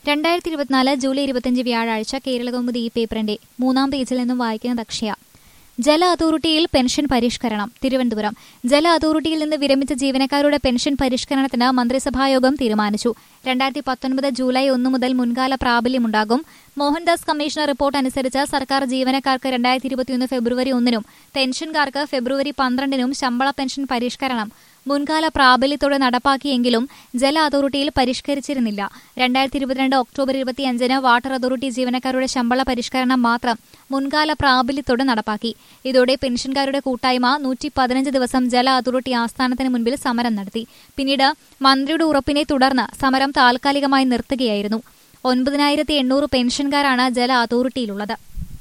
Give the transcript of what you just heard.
രണ്ടായിരത്തി ഇരുപത്തിനാല് ജൂലൈ ഇരുപത്തിയഞ്ച് വ്യാഴാഴ്ച കേരളകൗമുദി ഈ പേപ്പറിന്റെ മൂന്നാം പേജിൽ നിന്നും വായിക്കുന്നത് അക്ഷയ ജല അതോറിറ്റിയിൽ പെൻഷൻ പരിഷ്കരണം തിരുവനന്തപുരം ജല അതോറിറ്റിയിൽ നിന്ന് വിരമിച്ച ജീവനക്കാരുടെ പെൻഷൻ പരിഷ്കരണത്തിന് മന്ത്രിസഭായോഗം തീരുമാനിച്ചു രണ്ടായിരത്തി പത്തൊൻപത് ജൂലൈ ഒന്ന് മുതൽ മുൻകാല പ്രാബല്യമുണ്ടാകും മോഹൻദാസ് കമ്മീഷണർ റിപ്പോർട്ട് അനുസരിച്ച് സർക്കാർ ജീവനക്കാർക്ക് രണ്ടായിരത്തി ഇരുപത്തിയൊന്ന് ഫെബ്രുവരി ഒന്നിനും പെൻഷൻകാർക്ക് ഫെബ്രുവരി പന്ത്രണ്ടിനും ശമ്പള പെൻഷൻ പരിഷ്കരണം മുൻകാല പ്രാബല്യത്തോടെ നടപ്പാക്കിയെങ്കിലും ജല അതോറിറ്റിയിൽ പരിഷ്കരിച്ചിരുന്നില്ല രണ്ടായിരത്തി ഇരുപത്തിരണ്ട് ഒക്ടോബർ ഇരുപത്തിയഞ്ചിന് വാട്ടർ അതോറിറ്റി ജീവനക്കാരുടെ ശമ്പള പരിഷ്കരണം മാത്രം മുൻകാല പ്രാബല്യത്തോടെ നടപ്പാക്കി ഇതോടെ പെൻഷൻകാരുടെ കൂട്ടായ്മ നൂറ്റി പതിനഞ്ച് ദിവസം ജല അതോറിറ്റി ആസ്ഥാനത്തിന് മുൻപിൽ സമരം നടത്തി പിന്നീട് മന്ത്രിയുടെ ഉറപ്പിനെ തുടർന്ന് സമരം താൽക്കാലികമായി നിർത്തുകയായിരുന്നു ഒൻപതിനായിരത്തി എണ്ണൂറ് പെൻഷൻകാരാണ് ജല അതോറിറ്റിയിലുള്ളത്